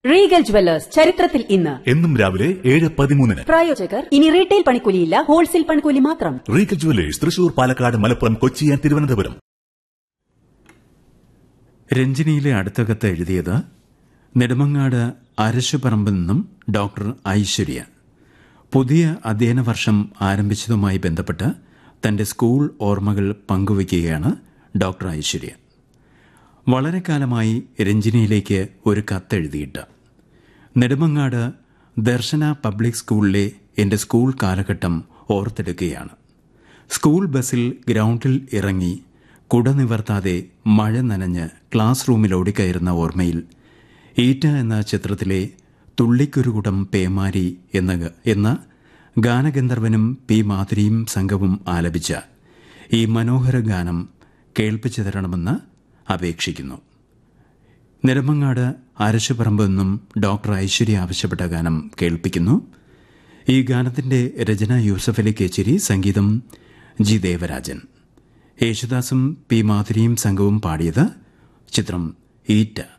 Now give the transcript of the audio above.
Regal jewellers ചരിത്രത്തിൽ ഇന്ന് എന്നും രാവിലെ ഏഴ് പതിമൂന്നിന് പ്രായോജകർ ഇനി റീറ്റെയിൽ പണിക്കൂലിയില്ല ഹോൾസെയിൽ പണിക്കൂലി മാത്രം Regal jewellers Thrissur Palakkad Malappuram Kochi and Thiruvananthapuram രഞ്ജിനിയിലെ അടുത്ത കത്ത് എഴുതിയത് നെടുമങ്ങാട് അരശുപറമ്പിൽ നിന്നും ഡോക്ടർ ഐശ്വര്യ പുതിയ അധ്യയന വർഷം ആരംഭിച്ചതുമായി ബന്ധപ്പെട്ട് തന്റെ സ്കൂൾ ഓർമ്മകൾ പങ്കുവയ്ക്കുകയാണ് ഡോക്ടർ ഐശ്വര്യ വളരെ കാലമായി രഞ്ജിനിയിലേക്ക് ഒരു കത്തെഴുതിയിട്ട് നെടുമങ്ങാട് ദർശന പബ്ലിക് സ്കൂളിലെ എന്റെ സ്കൂൾ കാലഘട്ടം ഓർത്തെടുക്കുകയാണ് സ്കൂൾ ബസ്സിൽ ഗ്രൗണ്ടിൽ ഇറങ്ങി കുട നിവർത്താതെ മഴ നനഞ്ഞ് ക്ലാസ് റൂമിൽ ഓടിക്കയറുന്ന ഓർമ്മയിൽ ഈറ്റ എന്ന ചിത്രത്തിലെ തുള്ളിക്കുരുകുടം പേമാരി എന്ന ഗ- എന്ന ഗാനഗന്ധർവനും പി മാധുരിയും സംഘവും ആലപിച്ച ഈ മനോഹര ഗാനം കേൾപ്പിച്ചു തരണമെന്ന് അപേക്ഷിക്കുന്നു നെടുമങ്ങാട് അരശുപറമ്പ് നിന്നും ഡോക്ടർ ഐശ്വര്യ ആവശ്യപ്പെട്ട ഗാനം കേൾപ്പിക്കുന്നു ഈ ഗാനത്തിന്റെ രചന യൂസഫ് അലി കേച്ചിരി സംഗീതം ജി ദേവരാജൻ യേശുദാസും പി മാധുരിയും സംഘവും പാടിയത് ചിത്രം ഈറ്റ